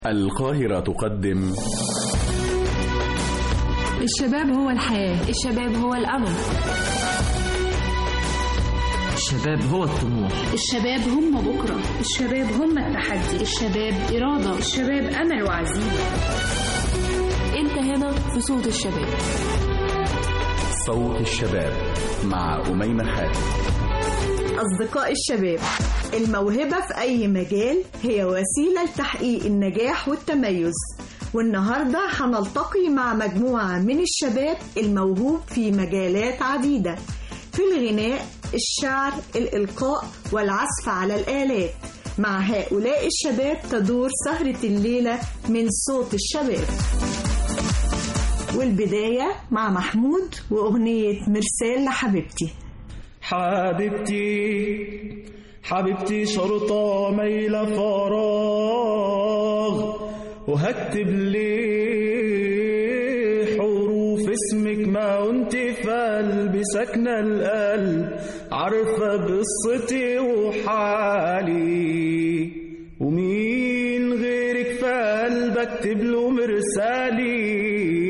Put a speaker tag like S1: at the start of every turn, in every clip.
S1: القاهرة تقدم
S2: الشباب هو الحياة
S3: الشباب هو الأمل
S4: الشباب هو الطموح
S5: الشباب هم بكرة الشباب هم التحدي
S3: الشباب إرادة
S5: الشباب أمل وعزيمة
S3: أنت هنا في صوت الشباب
S1: صوت الشباب مع أميمة حاتم
S6: أصدقاء الشباب الموهبة في أي مجال هي وسيلة لتحقيق النجاح والتميز والنهاردة هنلتقي مع مجموعة من الشباب الموهوب في مجالات عديدة في الغناء الشعر الإلقاء والعزف على الآلات مع هؤلاء الشباب تدور سهرة الليلة من صوت الشباب والبداية مع محمود وأغنية مرسال لحبيبتي
S7: حبيبتي حبيبتي شرطة ميلة فراغ وهكتب لي حروف اسمك ما انت في قلبي ساكنة القلب عارفة بقصتي وحالي ومين غيرك في قلب اكتب له مرسالي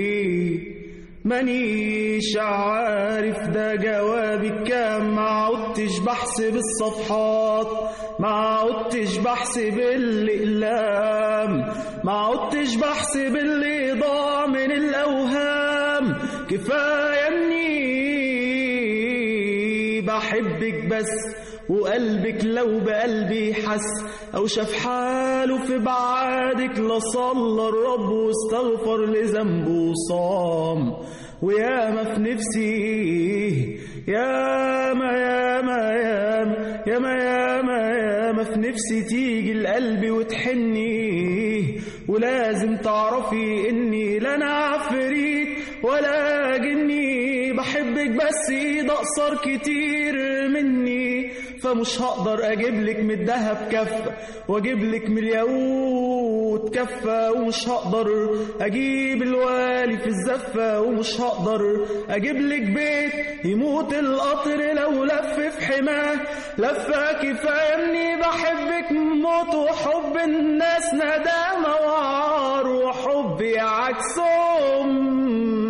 S7: مانيش عارف ده جوابك كام ما عدتش بحسب الصفحات ما عدتش بحسب الأقلام ما عدتش بحسب اللي ضاع من الأوهام كفاية اني بحبك بس وقلبك لو بقلبي حس او شاف حاله في بعادك لصلى الرب واستغفر لذنبه وصام وياما في نفسي ياما ياما ياما ياما ياما ياما في نفسي تيجي لقلبي وتحني ولازم تعرفي اني لا انا عفريت ولا جني بحبك بس ده اقصر كتير مني فمش هقدر اجيب لك من الدهب كفه واجيب لك من الياقوت كفه ومش هقدر اجيب الوالي في الزفه ومش هقدر اجيب لك بيت يموت القطر لو لف في حماه لفه كفايه اني بحبك موت وحب الناس ندامه وعار وحبي عكسهم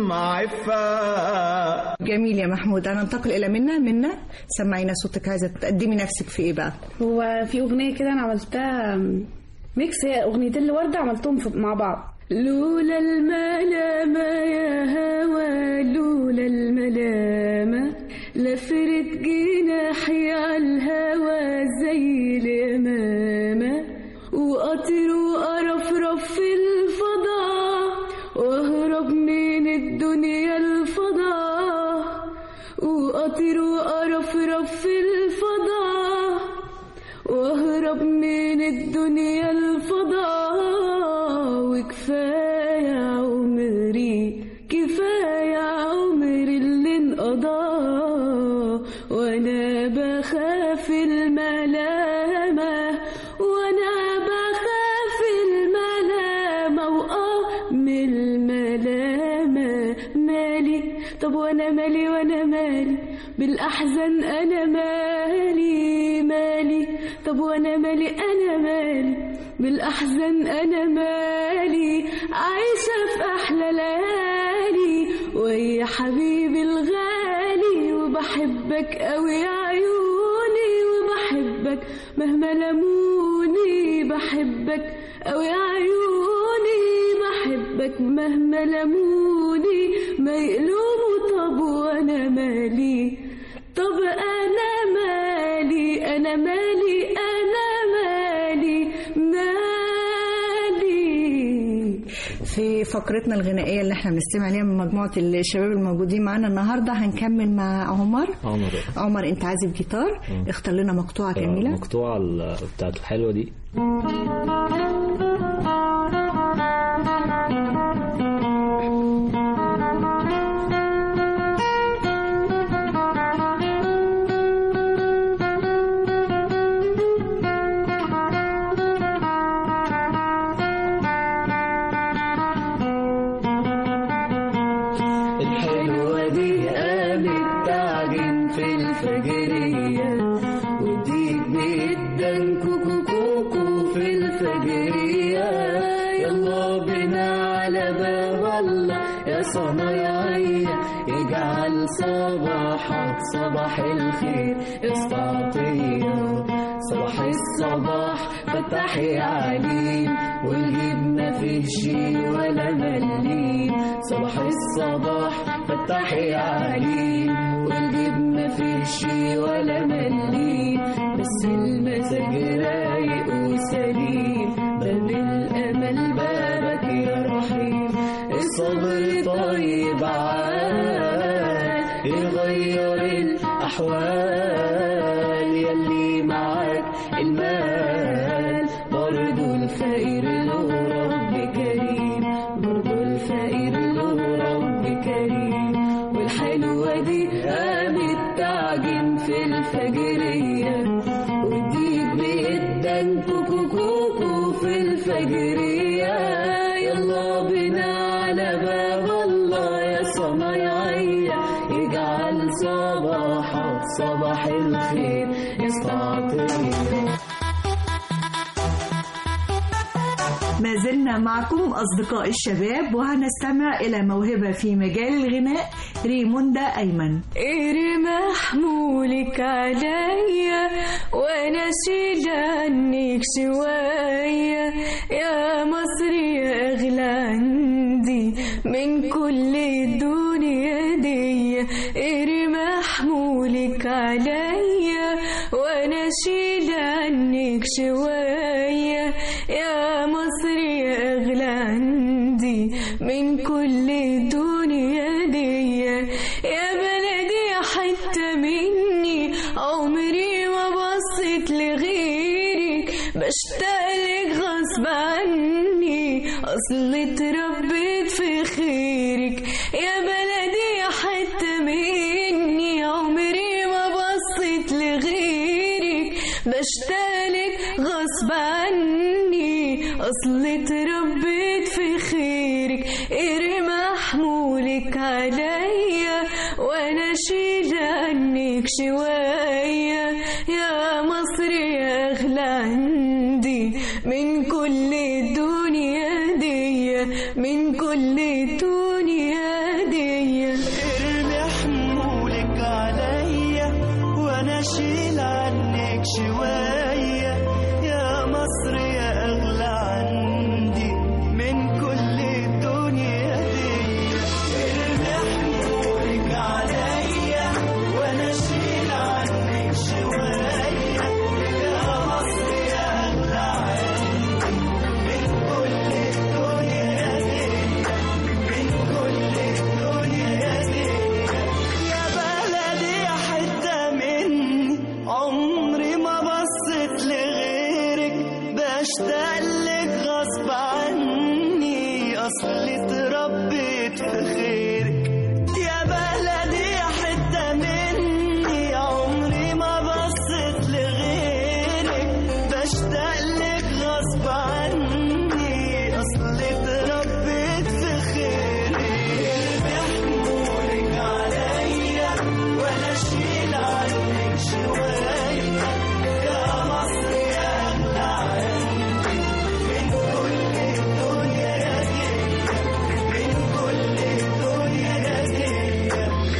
S7: عفه
S6: جميل يا محمود أنا انتقل إلى منا منا سمعينا صوتك عايزة تقدمي نفسك في إيه بقى
S5: هو في أغنية كده أنا عملتها ميكس هي أغنيتين لوردة عملتهم في- مع بعض لولا الملامة يا هوى لولا الملامة لفرت جناحي على الهوى زي اليمامة وأطير وأرفرف في الفضاء وأهرب من الدنيا الفضاء وأطير وأرفرف في الفضاء واهرب من الدنيا الفضاء وكفاية عمري كفاية عمري اللي انقضى وانا بخاف الملامة وانا بخاف الملامة واه من الملامة مالي طب وانا مالي وانا مالي بالاحزان انا مالي مالي طب وانا مالي انا مالي بالاحزان انا مالي عايشه في احلى ليالي ويا حبيبي الغالي وبحبك قوي يا عيوني وبحبك مهما لموني بحبك قوي يا عيوني بحبك مهما لموني ما يقلوموا طب وانا مالي طب انا مالي انا مالي انا مالي مالي
S6: في فقرتنا الغنائية اللي احنا بنستمع عليها من مجموعة الشباب الموجودين معانا النهاردة هنكمل مع عمر
S4: عمر
S6: عمر انت عازف جيتار اختار لنا مقطوعة جميلة
S4: المقطوعة ال- بتاعته الحلوة دي
S7: الحلوة دي قامت تعجن في الفجرية ودي جدا كوكو كوكو في الفجرية
S8: باب الله يا صنايعية اجعل صباحك صباح الخير استعطية صباح الصباح فتحي عليم والجبنة في شي ولا مليم صباح الصباح فتحي عليم والجبنة في شي ولا مليم بس المزاج رايق وسليم باب الأمل بابك يا رحيم الصبر طيب عال يغير الأحوال يلي معاك المال برضو الفقير له رب كريم برضو الفقير له رب كريم والحلوة دي قامت تعجن في الفجرية ودي بيدن كوكو كوكو في الفجرية يلا بنا على باب الله يا صنايعية يجعل صباحك صباح الخير يستعطينا
S6: ما زلنا معكم أصدقاء الشباب وهنستمع إلى موهبة في مجال الغناء ريموندا أيمن
S3: إرمى حمولك عليا وانا اشيل عنك شوية يا مصر يا اغلى عندي من كل الدنيا دي ارمى حمولك عليا وانا اشيل عنك شوية يا مصر يا اغلى عندي من كل الدنيا دي يا بلدي حتة مني عمري ما بصيت لغيرك بشتاقلك غصب عني اصل اتربيت في خيرك يا بلدي حتة مني عمري ما بصيت لغيرك بشتاقلك غصب عني اصل اتربيت في خيرك ارمى حمولك عليا وانا اشيل عنك شوية يا مصر يا اغلى عندي من كل الدنيا دي من كل الدنيا دي
S7: ارمي حمولك عليا وانا اشيل عنك شوية يا مصر يا اغلى عندي من كل الدنيا دي ارمي حمولك عليا وانا اشيل عنك شوية يا مصر يا اغلى عندي من كل الدنيا دي من كل الدنيا دي يا بلدي حتة مني عمري ما بصيت لغيرك بشتاق لك غصب عني أصلي اتربيت في خيرك يا بلدي حتة مني عمري ما بصيت لغيرك بشتاق لك غصب عني أصلي اتربيت في خيرك بيحمولك عليا ولا اشيل عنك شوية يا مصر يا أغلى عندي من كل الدنيا دي من كل الدنيا دي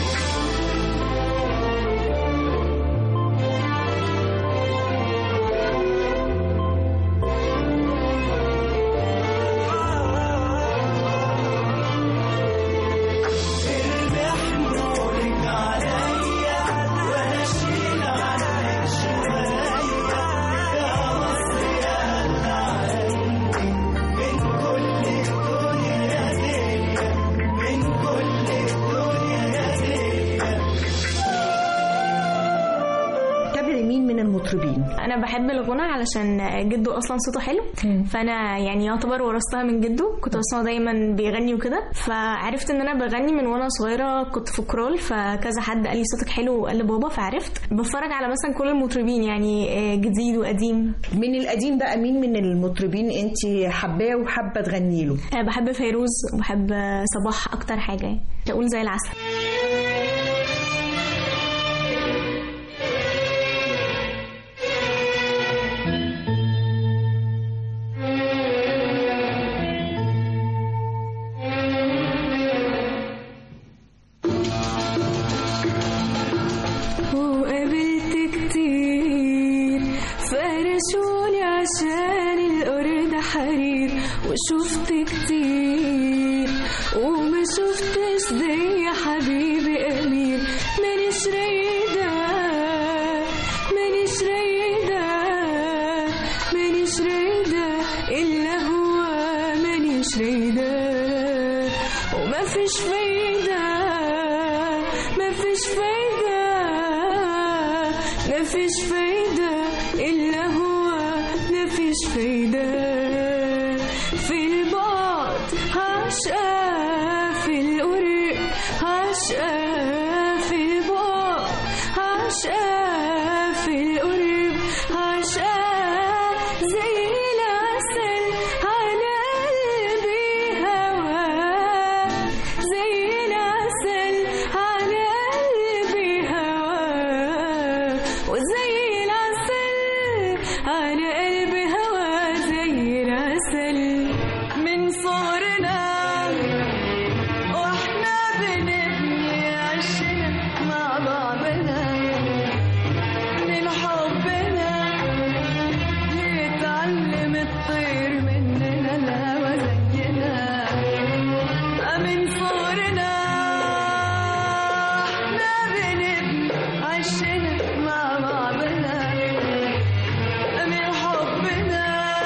S7: ارمي حمولك عليا وانا اشيل عنك شوية يا مصر يا أغلى عندي من كل الدنيا دي من كل الدنيا دي
S6: تابعي مين من المطربين
S9: انا بحب الغنى علشان جده اصلا صوته حلو فانا يعني يعتبر ورثتها من جده كنت بسمعه دايما بيغني وكده فعرفت ان انا بغني من وانا صغيره كنت في كرول فكذا حد قال لي صوتك حلو وقال لبابا فعرفت بتفرج على مثلا كل المطربين يعني آه، جديد وقديم
S6: من القديم بقى مين من المطربين انت حباه وحابه تغني له
S9: آه، بحب فيروز وبحب آه، صباح اكتر حاجه يعني اقول زي العسل
S8: وشفت كتير وما شفتش زي حبيبي أمير مانيش رايدة مانيش رايدة مانيش رايدة إلا هو مانيش رايدة وما فيش فايدة ما فيش فايدة ما فيش فايدة إلا هو ما فيش فايدة في البعد عشقة في القرب عشقة في البعد عشقة في القرب عشقة زي العسل على قلبي هواك زي العسل على قلبي هواك وزي العسل على قلبي هوا زي العسل من صغرنا واحنا بنبني عشنا مع بعضنا من حبنا يتعلم الطير مننا الهوى زينا من صغرنا احنا بنبني عشنا مع بعضنا من حبنا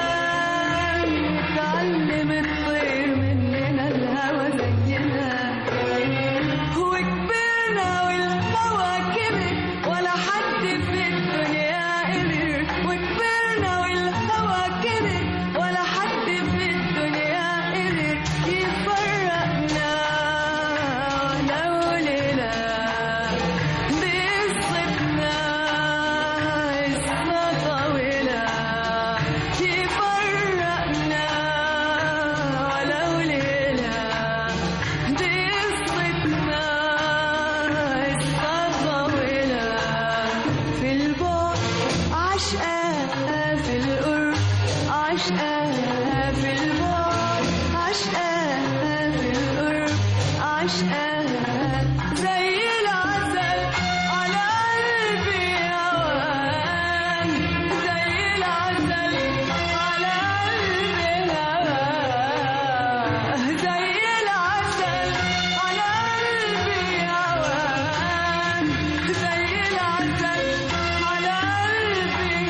S8: يتعلم الطير مننا الهوى زينا وكبرنا والهوى كبر ولا حد في الدنيا قدر وكبرنا والهوى كبر ولا حد في الدنيا قدر يفرقنا لو ليلة بقصتنا قصة طويلة يفرقنا ولو ليلة بقصتنا قصة طويلة في البعد عشقة في القرب عشقة في البعد عشقة في القرب عشقة زي العسل على قلبي هواك زي العسل على قلبي هواك زي العسل على قلبي هواك زي العسل على قلبي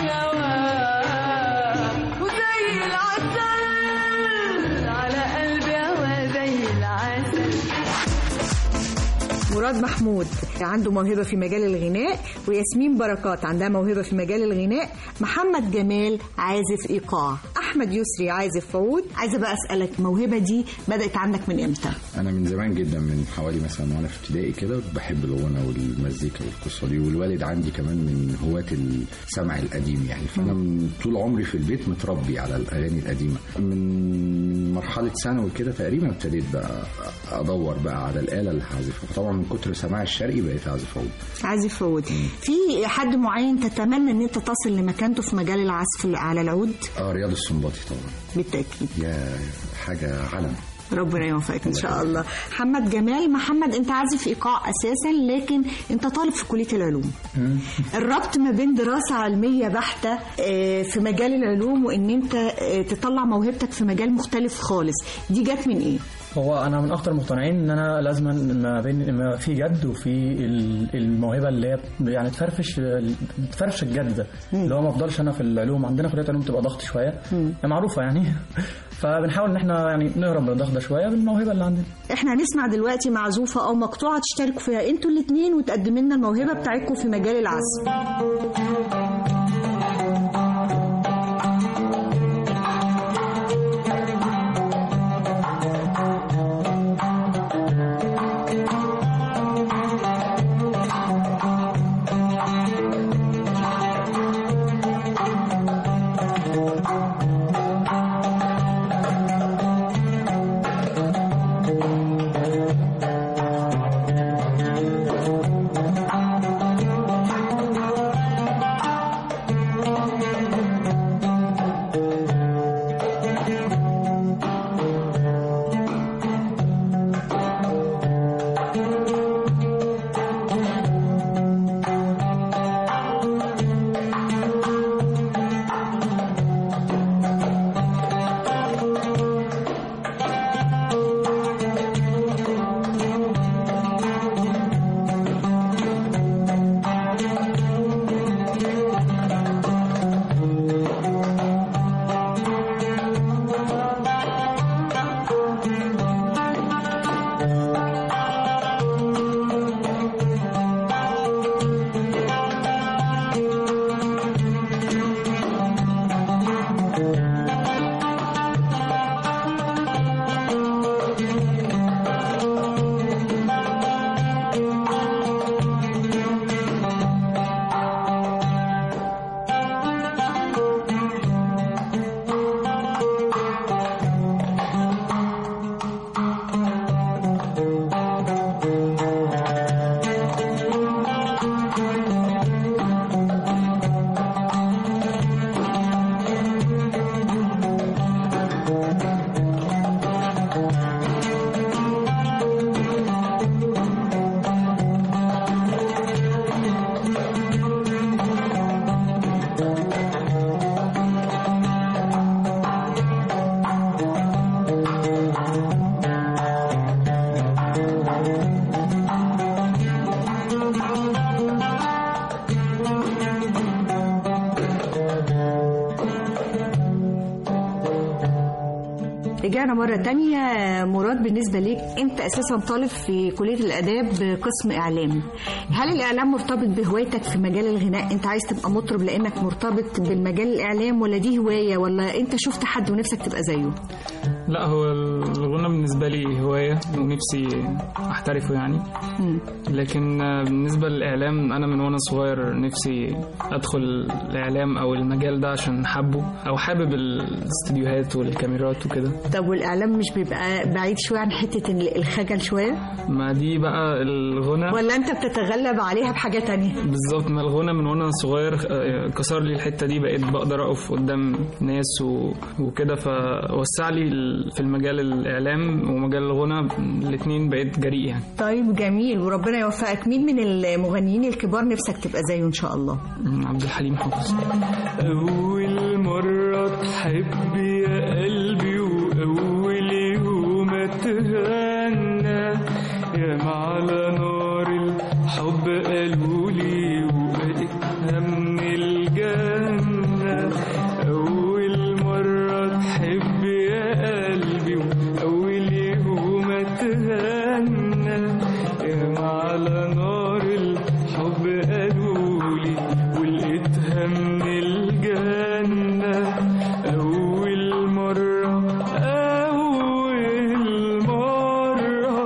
S8: هواك وزي العسل على قلبي هوا زي العسل
S6: مراد محمود عنده موهبة في مجال الغناء وياسمين بركات عندها موهبة في مجال الغناء محمد جمال عازف إيقاع أحمد يسري عازف فوت عايزة بقى أسألك الموهبة دي بدأت عندك من إمتى؟
S1: انا من زمان جدا من حوالي مثلا وانا في ابتدائي كده بحب الغنى والمزيكا والقصه دي والوالد عندي كمان من هواة السمع القديم يعني فانا من طول عمري في البيت متربي على الاغاني القديمه من مرحله ثانوي كده تقريبا ابتديت بقى ادور بقى على الاله اللي هعزفها طبعا من كتر سماع الشرقي بقيت اعزف عود
S6: عازف فوت في حد معين تتمنى ان انت تصل لمكانته في مجال العزف على العود
S1: اه رياض السنباطي طبعا
S6: بالتأكيد
S1: يا حاجه علم
S6: ربنا يوفقك ان شاء الله محمد جمال محمد انت عازف ايقاع اساسا لكن انت طالب في كليه العلوم الربط ما بين دراسه علميه بحته آه، في مجال العلوم وان انت آه، تطلع موهبتك في مجال مختلف خالص دي جت من ايه
S10: هو انا من اكتر المقتنعين ان انا لازم ما بين ما في جد وفي ال- الموهبه اللي هي يعني تفرفش تفرفش الجد ده اللي هو ما افضلش انا في العلوم عندنا كليه علوم بتبقى ضغط شويه هي معروفه يعني فبنحاول ان احنا يعني نهرب من الضغط ده شويه بالموهبه اللي عندنا
S6: احنا هنسمع دلوقتي معزوفه او مقطوعه تشتركوا فيها انتوا الاثنين وتقدم لنا الموهبه بتاعتكم في مجال العزف
S8: Thank
S6: رجعنا مرة تانية مراد بالنسبة ليك أنت أساسا طالب في كلية الآداب قسم إعلام هل الإعلام مرتبط بهوايتك في مجال الغناء أنت عايز تبقى مطرب لأنك مرتبط بالمجال الإعلام ولا دي هواية ولا أنت شفت حد ونفسك تبقى زيه
S11: لا هو الغنى بالنسبة لي هواية ونفسي أحترفه يعني لكن بالنسبة للإعلام أنا من وأنا صغير نفسي أدخل الإعلام أو المجال ده عشان حبه أو حابب الاستديوهات والكاميرات وكده
S6: طب والإعلام مش بيبقى بعيد شوية عن حتة الخجل شوية
S11: ما دي بقى الغنى
S6: ولا أنت بتتغلب عليها بحاجة تانية
S11: بالظبط ما الغنى من وأنا صغير آه، كسر لي الحتة دي بقيت بقدر أقف قدام ناس و- وكده فوسع لي ال- في المجال الإعلام ومجال الغنى الاتنين بقيت جريء يعني
S6: طيب جميل وربنا يوفقك مين من المغنيين الكبار نفسك تبقى زيه إن شاء الله
S11: عبد الحليم حافظ
S7: أول مرة تحب يا قلبي وأول يوم أتهنى يا على نار الحب قالولي وقتها من الجنة أول مرة تحب يا قلبي وأول يوم أتهنى يا على نار الحب قالولي ولقيتها من الجنة أول مرة أول مرة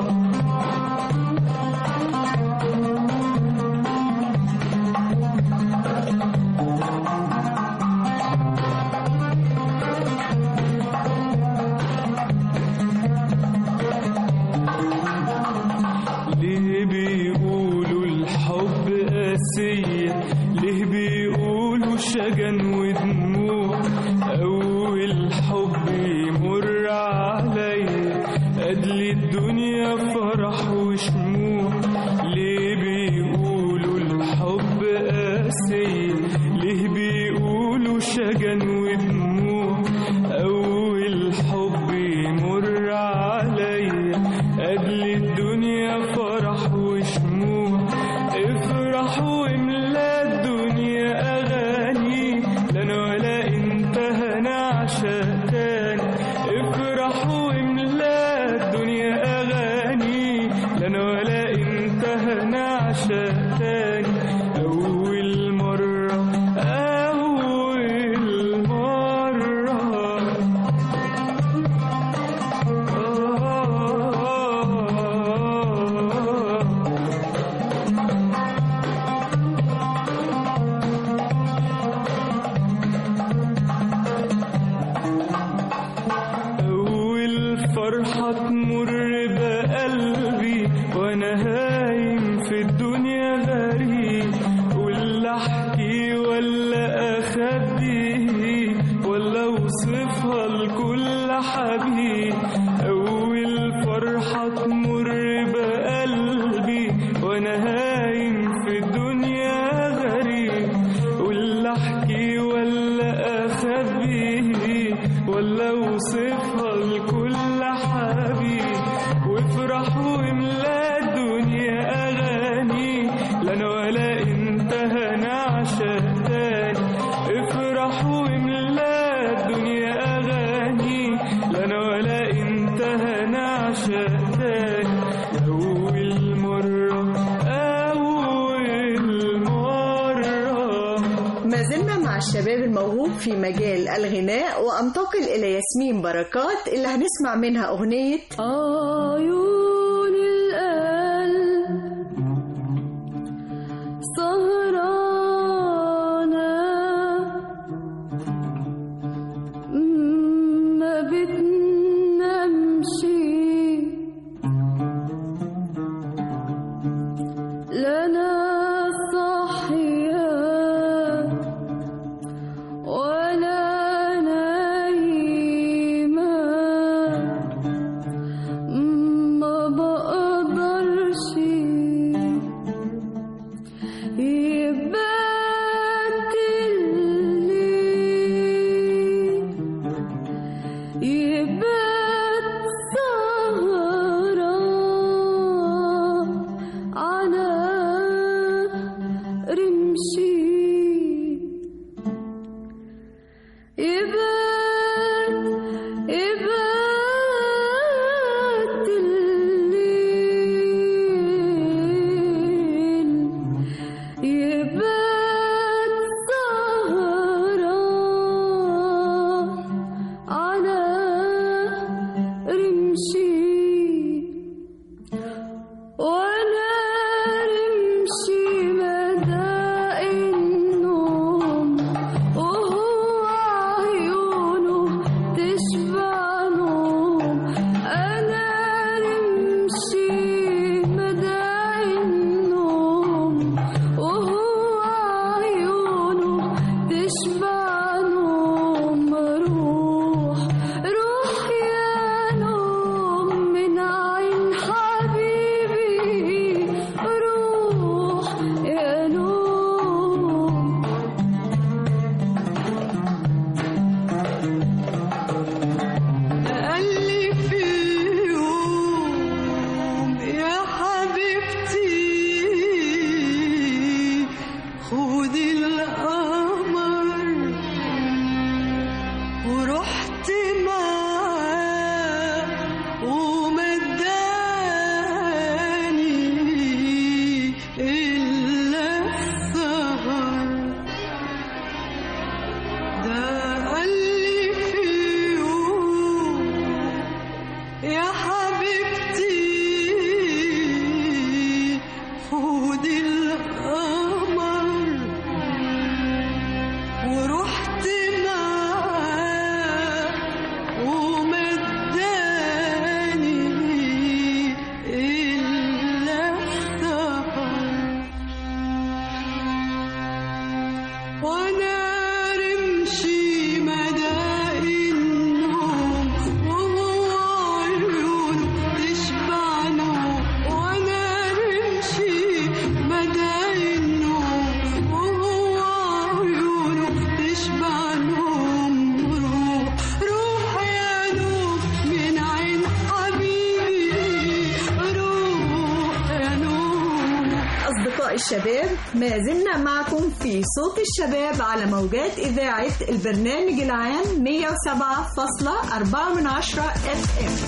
S7: ليه بيقولوا الحب قاسية ليه بيقولوا شجن ودموع أول حب يمر عليا أدلي الدنيا فرح وشموع ليه بيقولوا الحب قاسية ليه بيقولوا شجن ودموع أول حب يمر عليا أدلي الدنيا فرح وشموع افرح واملا الدنيا أغاني لا أنا ولا أنت هنعشق تاني افرح واملا الدنيا أغاني لا أنا ولا أنت هنعشق تاني أول مرة أول مرة أول فرحة تمر بقلبي وأنا هايم في الدنيا غريب ولا أحكي ولا أخبي ولا أوصفها لكل حبيب أول فرحة تمر بقلبي وأنا هايم في الدنيا غريب ولا أحكي ولا أخبي ولا أوصفها لكل حبيب وافرح واملا الدنيا أغاني لا أنا ولا أنت هنعشق تاني افرح واملا الدنيا أغاني لا أنا ولا أنت هنعشق تاني أول مرة أول مرة
S6: ما زلنا مع الشباب الموهوب في مجال الغناء وأنتقل إلى ياسمين بركات اللي هنسمع منها أغنية
S8: عيون القلب سهرانة ما بتنامش لا أنا صاحية ولا نايمة رمشي وانا رمشي مدى النوم وهو عيونه تشبع نوم انا رمشي مدى النوم وهو عيونه تشبع نوم روح روح يا نوم من عين حبيبي روح يا نوم
S12: قال لي في يوم يا حبيبتي خدي القمر ورحت معاه ومداني إلا السهر ده قال لي في يوم يا حبيبتي خدي القمر ورحت معاه ومداني إلا السهر وانا رمشي مدى النوم وهو عيونه تشبع نوم وانا رمشي مدى النوم وهو عيونه تشبع نوم روح روح يا نوم من عين حبيبي روح يا نوم
S6: أصدقاء الشباب ما زلنا معكم في صوت الشباب على موجات إذاعة البرنامج العام 107.4 من عشرة اف ام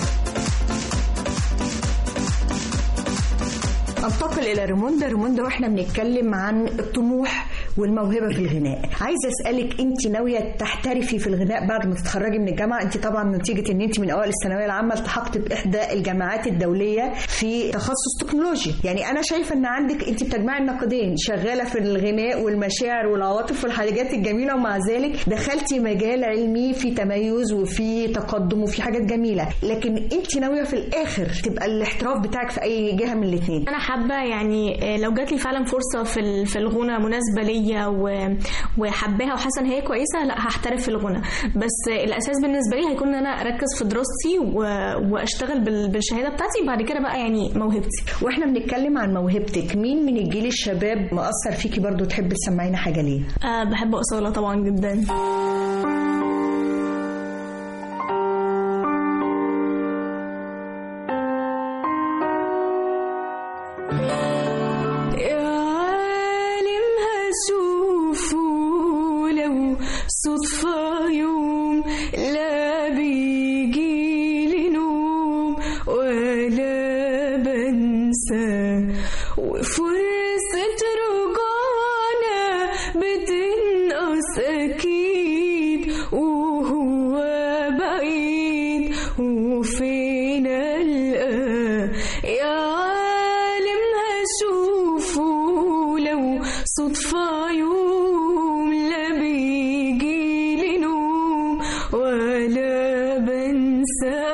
S6: انتقل إلى ريموندا ريموندا وإحنا بنتكلم عن الطموح والموهبة في الغناء عايزة أسألك أنت ناوية تحترفي في الغناء بعد ما تتخرجي من الجامعة أنت طبعا نتيجة أن أنت من أوائل الثانوية العامة التحقت بإحدى الجامعات الدولية في تخصص تكنولوجي يعني أنا شايفة أن عندك أنت بتجمعي النقدين شغالة في الغناء والمشاعر والعواطف والحاجات الجميلة ومع ذلك دخلتي مجال علمي في تميز وفي تقدم وفي حاجات جميلة لكن أنت ناوية في الآخر تبقى الاحتراف بتاعك في أي جهة من الاثنين
S9: انا حابه يعني آه، لو جات لي فعلا فرصه في ال- في الغنى مناسبه ليا و- وحباها وحاسه ان هي كويسه لا هحترف في الغنى بس آه، الاساس بالنسبه لي هيكون ان انا اركز في دراستي و- واشتغل بال- بالشهاده بتاعتي بعد كده بقى يعني موهبتي
S6: واحنا بنتكلم عن موهبتك مين من الجيل الشباب مأثر فيكي برضو تحب تسمعينا حاجة ليه
S9: أه بحب أصالة طبعا جدا
S8: يا عالم هشوفه لو صدفة يوم لا بيجيلي نوم ولا بنسى وفرصة رجعنا بتنقص أكيد وهو بعيد وفين ألقاه يا عالم هشوفه لو صدفة يوم لا بيجيلي نوم ولا بنسى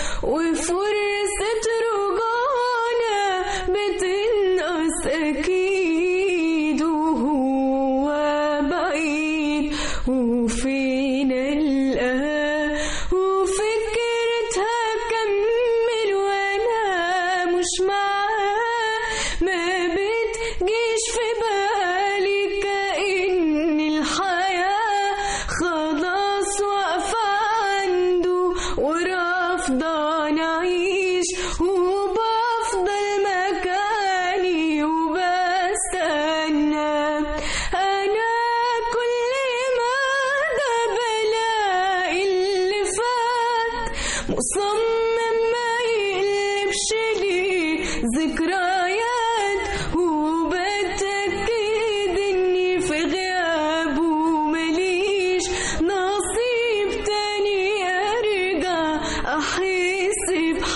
S8: وفرصة رجعنا بتنقص أكيد وهو بعيد وفين ألقاه وفكرتها كمل وأنا مش معاه ما بتجيش في بالي كأن الحياة خلاص واقفة عنده ورافضة نعيش وبفضل مكاني وبستنى أنا كل ما ده بلاقي اللي فات مصمم ما يقلبش لي ذكريات وبتأكد إني في غيابه ماليش نصيب تاني أرجع أحس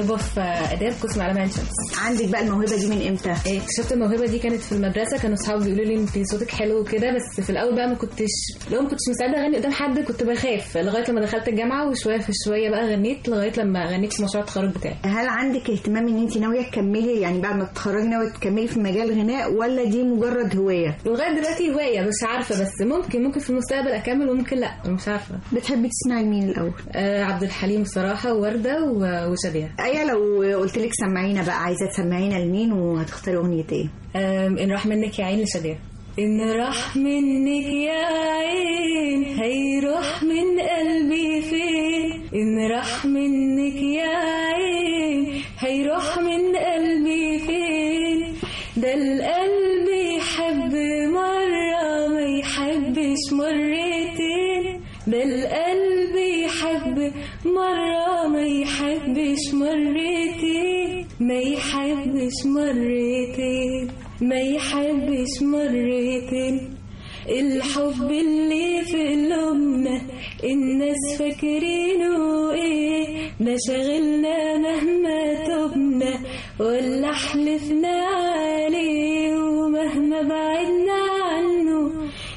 S13: طالبه في اداب قسم علامه عين شمس
S6: عندك بقى الموهبه دي من امتى
S13: اكتشفت الموهبه دي كانت في المدرسه كانوا اصحابي بيقولوا لي انت صوتك حلو وكده بس في الاول بقى ما كنتش لو ما كنتش مستعده اغني قدام حد كنت بخاف لغايه لما دخلت الجامعه وشويه في شويه بقى غنيت لغايه لما غنيت في مشروع التخرج بتاعي
S6: هل عندك اهتمام ان انت ناويه تكملي يعني بعد ما تتخرجي ناويه تكملي في مجال الغناء ولا دي مجرد هوايه
S13: لغايه دلوقتي هوايه مش عارفه بس ممكن ممكن في المستقبل اكمل وممكن لا مش عارفه
S6: بتحبي تسمعي مين الاول
S13: آه عبد الحليم الصراحه وورده و- وشاديه
S6: ايه لو قلت لك سمعينا بقى عايزه تسمعينا لمين وهتختاري اغنيه ايه
S13: آم، ان راح منك يا عين لشاديه إن راح منك يا عين هيروح من قلبي فين إن راح منك يا عين هيروح من قلبي فين ده القلب يحب مرة ما يحبش مرتين ده القلب يحب مرة ما يحبش مرتين ما يحبش مرتين ما يحبش مرتين الحب اللي في قلوبنا الناس فاكرينه ايه ده شغلنا مهما تبنا ولا حلفنا عليه ومهما بعدنا عنه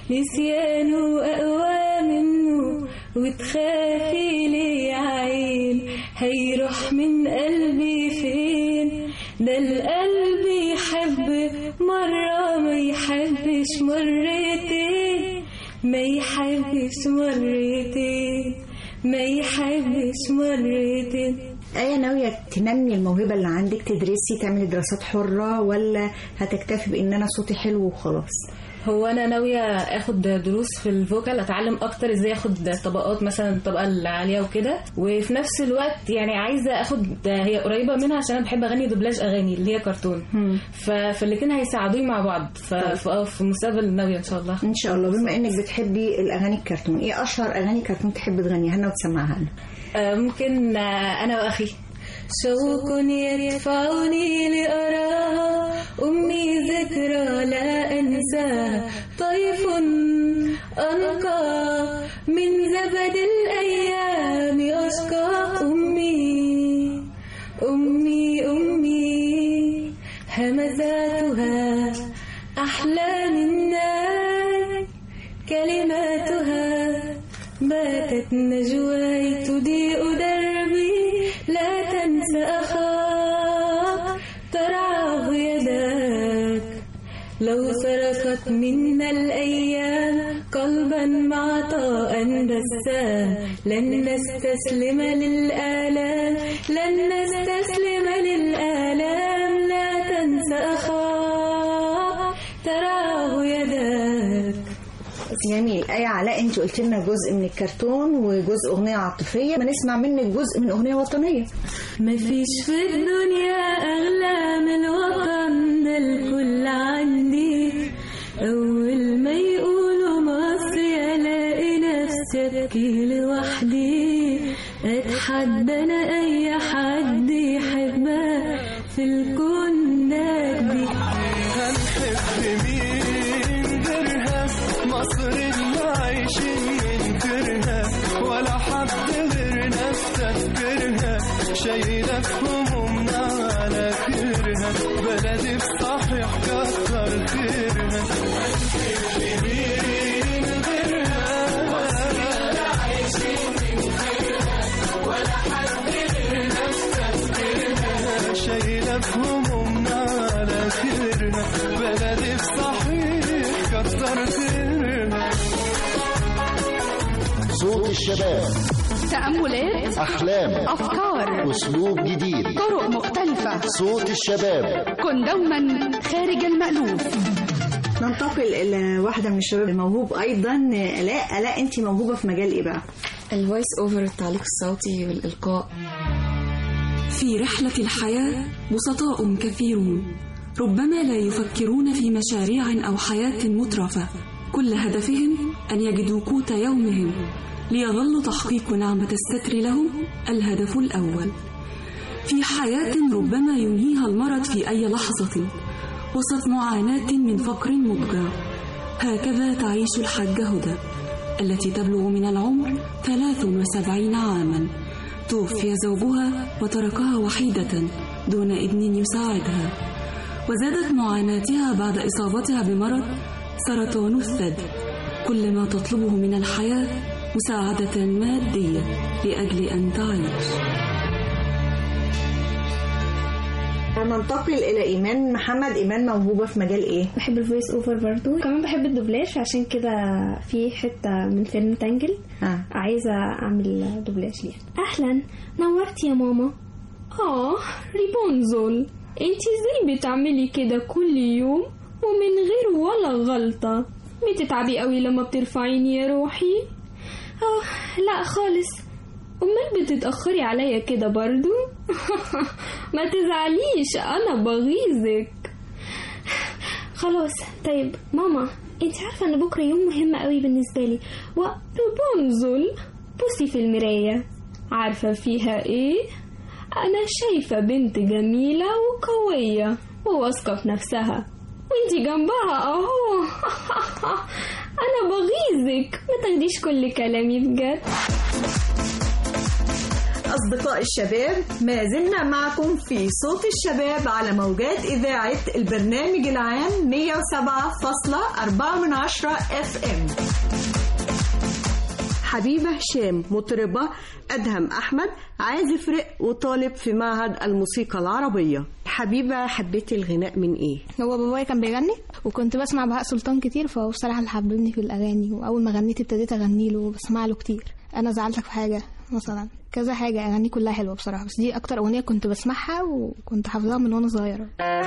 S13: نسيانه اقوى منه وتخافي ليه عين هيروح من قلبي فين ده القلب يحب مرة ما يحبش مرتين ما يحبش مرتين ما يحبش مرتين
S6: ايه ناويه تنمي الموهبه اللي عندك تدرسي تعملي دراسات حره ولا هتكتفي بان انا صوتي حلو وخلاص
S13: هو انا ناويه اخد دروس في الفوكال اتعلم اكتر ازاي اخد طبقات مثلا الطبقه العاليه وكده وفي نفس الوقت يعني عايزه اخد هي قريبه منها عشان انا بحب اغني دوبلاج اغاني اللي هي كرتون ف... فالاتنين هيساعدوني مع بعض ف... ف... آه، في المستقبل ناويه ان شاء الله
S6: ان شاء الله بما انك بتحبي الاغاني الكرتون ايه اشهر اغاني كرتون تحبي تغنيها لنا وتسمعها لنا
S13: آه، ممكن آه، انا واخي شوق يدفعني لأراها أمي ذكرى لا أنساها طيف أنقى من زبد الأيام أشقى أمي أمي أمي همزاتها أحلى من نار كلماتها باتت نجواي تضيء دربي لا تنسى أخاك ترعاه يداك لو سرقت منا الأيام قلبا معطاء دسا لن نستسلم للآلام لن نستسلم للآلام لا تنسى أخاك تراه يداك
S6: جميل ايه علاء انت قلت لنا جزء من الكرتون وجزء اغنيه عاطفيه ما نسمع منك جزء من اغنيه وطنيه
S8: مفيش في الدنيا أغلى من الوطن ده الكل عندي أول ما يقولوا مصر ألاقي نفسي أبكي لوحدي أتحدى أنا أي حد يحبها في الكون ده دي
S7: هنحب مين غيرها مصر اللي عايشين ننكرها ولا حد غيرنا استذكرها شايلة في همومنا على كرها بلدي بصحيح كتر خيرها هنحب مين غيرها مصر اللي عايشين ننكرها ولا حد غيرنا استذكرها شايلة في همومنا على كرها بلدي بصحيح كتر خيرها
S14: صوت الشباب
S2: تأملات
S14: أحلام
S2: أفكار
S14: أسلوب جديد
S2: طرق مختلفة
S14: صوت الشباب
S2: كن دوما خارج المألوف
S6: ننتقل الى واحده من الشباب الموهوب ايضا الاء الاء انت موهوبه في مجال ايه بقى
S15: الفويس اوفر التعليق الصوتي والإلقاء
S16: في رحلة الحياة بسطاء كثيرون ربما لا يفكرون في مشاريع أو حياة مترفة كل هدفهم أن يجدوا قوت يومهم ليظل تحقيق نعمة الستر لهم الهدف الأول في حياة ربما ينهيها المرض في أي لحظة وسط معاناة من فقر مضجع هكذا تعيش الحاجة هدى التي تبلغ من العمر 73 عاما توفي زوجها وتركها وحيدة دون ابن يساعدها وزادت معاناتها بعد إصابتها بمرض سرطان الثدي كل ما تطلبه من الحياة مساعدة مادية لأجل أن تعيش
S6: ننتقل الى ايمان محمد ايمان موهوبه في مجال ايه
S17: بحب الفويس اوفر برضو كمان بحب الدوبلاج عشان كده في حته من فيلم تانجل
S6: آه.
S17: عايزه اعمل دوبلاج ليها اهلا نورتي يا ماما اه ريبونزول انتي ازاي بتعملي كده كل يوم ومن غير ولا غلطه بتتعبي قوي لما بترفعيني يا روحي اه لا خالص امال بتتاخري عليا كده برضو ما تزعليش انا بغيظك خلاص طيب ماما انت عارفه ان بكره يوم مهم قوي بالنسبه لي وبنزل بصي في المرايه عارفه فيها ايه انا شايفه بنت جميله وقويه وواثقه في نفسها وانتي جنبها اهو انا بغيظك ما تاخديش كل كلامي بجد
S6: أصدقاء الشباب ما زلنا معكم في صوت الشباب على موجات إذاعة البرنامج العام 107.4 من عشرة اف ام
S18: حبيبة هشام مطربة أدهم أحمد عازف رق وطالب في معهد الموسيقى العربية حبيبة حبيتي الغناء من إيه؟
S19: هو بابايا كان بيغني وكنت بسمع بهاء سلطان كتير فهو بصراحة اللي حببني في الأغاني وأول ما غنيت ابتديت أغني له وبسمع له كتير أنا زعلتك في حاجة مثلا كذا حاجة أغاني كلها حلوة بصراحة بس دي أكتر أغنية كنت بسمعها وكنت حافظاها من وأنا صغيرة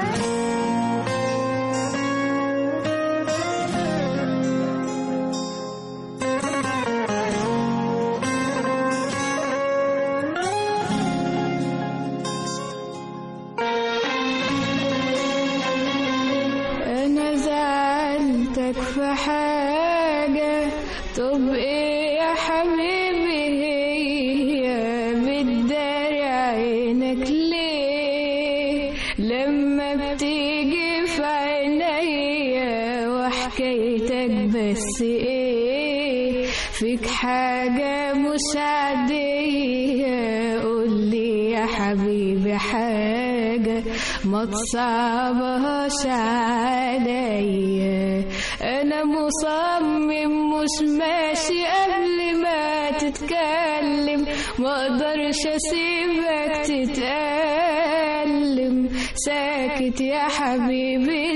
S8: انا زعلتك في حاجة طب ايه يا حبيبي هي بتداري عينك ليه لما بتيجي في عينيا وحكايتك بس ايه فيك حاجة مش عادية قولي يا حبيبي حاجة ما تصعبهاش عليا انا مصمم مش ماشي قبل ما تتكلم ما اقدرش اسيبك تتألم ساكت يا حبيبي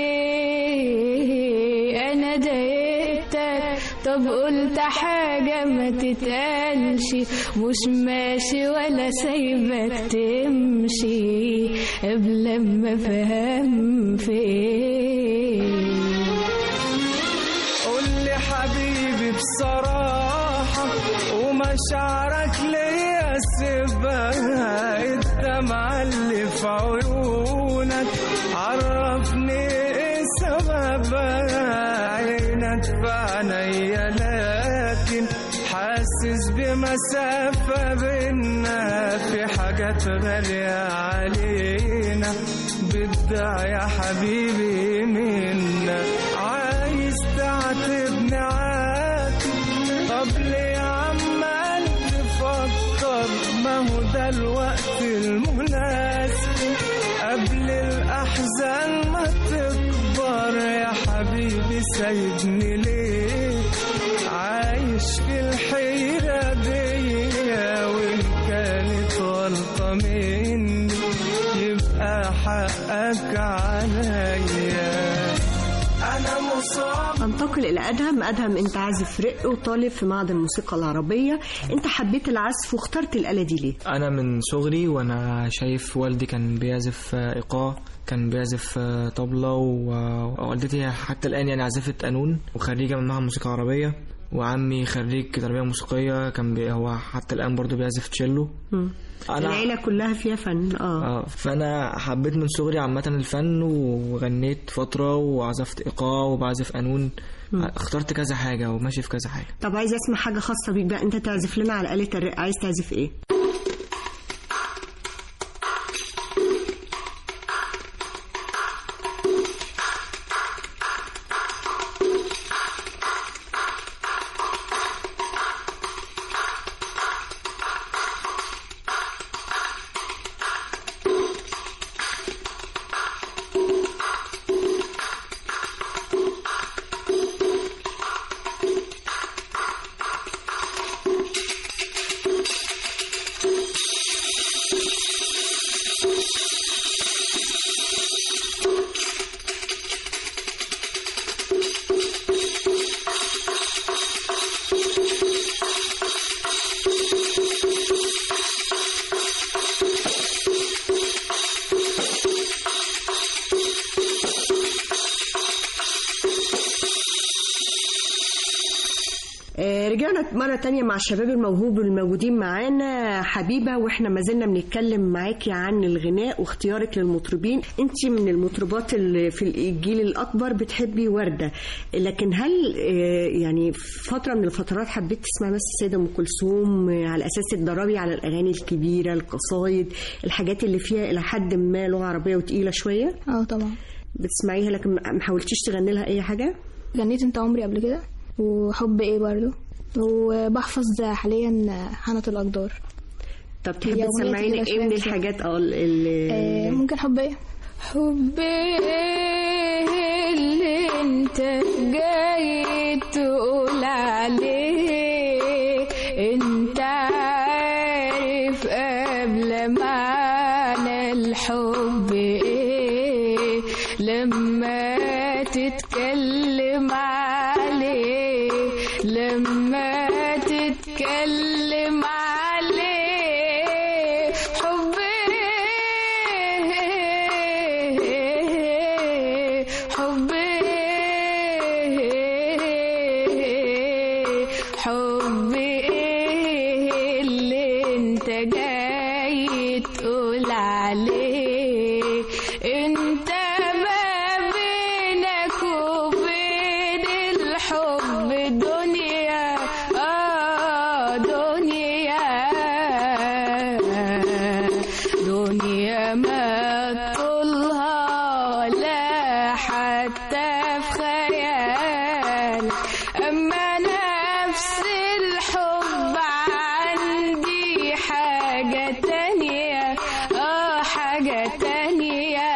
S8: ليه انا ضايقتك طب قلت حاجة ما تتقالش مش ماشي ولا سايبك تمشي قبل ما فهم فين
S7: قول لي حبيبي بصراحة ومشاعرك ليا سيبها الدمعة اللي في عيونك عرفني ايه سببها عينك في عينيا لكن حاسس بمسافة بينا في حاجات غالية علينا بدع يا حبيبي منا عايز تعاتبني عاتب طب ليه عمال تفكر ما هو ده الوقت المناسب قبل الأحزان ما تكبر يا حبيبي سايبني ليه عايش في الحيرة دي وإن كانت غلطة مني يبقى حقك عليا أنا مصاب
S18: انتقل إلى أدهم أدهم أنت عازف رق وطالب في معهد الموسيقى العربية أنت حبيت العزف واخترت الآلة دي ليه؟
S11: انا من صغري وانا شايف والدي كان بيعزف آه، ايقاع كان بيعزف آه، طبلة و- ووالدتي حتى الان يعني عازفة قانون وخريجة من معهد موسيقى عربية وعمي خريج تربية موسيقية كان بي هو حتى الان برضو بيعزف تشيلو
S18: مم.
S11: أنا-
S18: العيلة كلها فيها فن اه
S11: اه فانا حبيت من صغري عامة الفن وغنيت فترة وعزفت ايقاع وبعزف قانون
S18: مم.
S11: اخترت كذا حاجة وماشي في كذا حاجة
S18: طب عايز اسمع حاجة خاصة بيك بقى أنت تعزف لنا على آلة الرق عايز تعزف إيه؟ ورجعنا مرة تانية مع الشباب الموهوب الموجودين معانا حبيبة واحنا ما زلنا بنتكلم معاكي عن الغناء واختيارك للمطربين انت من المطربات اللي في الجيل الأكبر بتحبي وردة لكن هل آه، يعني فترة من الفترات حبيت تسمعي بس السيدة أم كلثوم آه، على أساس تدربي على الأغاني الكبيرة القصايد الحاجات اللي فيها إلى حد ما لغة عربية وتقيلة شوية
S19: اه طبعا
S18: بتسمعيها لكن ما حاولتيش تغني لها أي حاجة؟
S19: غنيت انت عمري قبل كده وحب ايه برضو وبحفظ حاليا حنة الأقدار
S18: طب
S19: هي
S18: تحبي
S19: أغنية
S18: تسمعيني
S19: تقيلة
S18: ايه من
S19: شوية.
S18: الحاجات اه ال- ال-
S19: آه، ممكن حب ايه حب ايه اللي انت جاي تقول عليه انت عارف قبل معنى الحب ايه لما تتكلم عليه لما تتكلم عليه حب ايه حب ايه حب ايه اللي انت جاي تقول عليه انت ما بينك وبين الحب دنيا اه دنيا دنيا ما طولها لا حتى في خيال أما نفس الحب عندي حاجة تانية اه حاجة تانية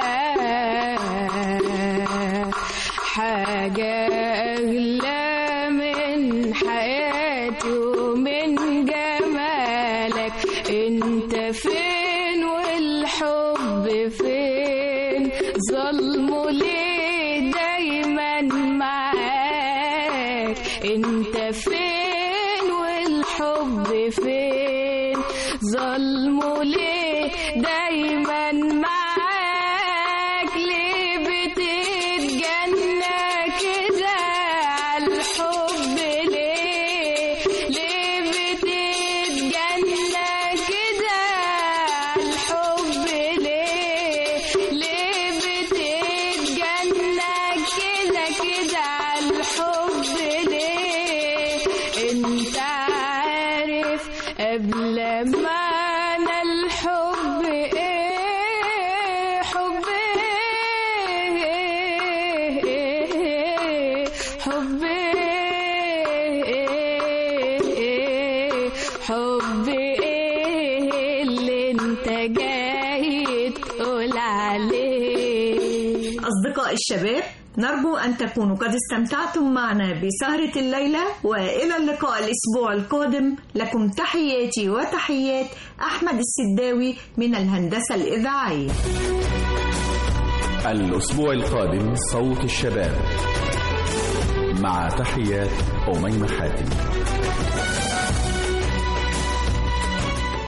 S19: حاجة أغلى من حياتي ومن جمالك انت فين والحب فين ظلمه ليه دايما معاك انت فين والحب فين ظلمه ليه دايما معاك ليه بتتجنى كده عالحب ليه ليه بتتجنى كده عالحب ليه ليه بتتجنى كده كده عالحب ليه انت عارف قبل معنى الحب ايه حب ايه حب ايه حب ايه اللي انت جاي تقول عليه
S6: أصدقاء الشباب نرجو أن تكونوا قد استمتعتم معنا بسهرة الليلة وإلى اللقاء الأسبوع القادم لكم تحياتي وتحيات أحمد السداوي من الهندسة الإذاعية
S20: الأسبوع القادم صوت الشباب مع تحيات أميمة حاتم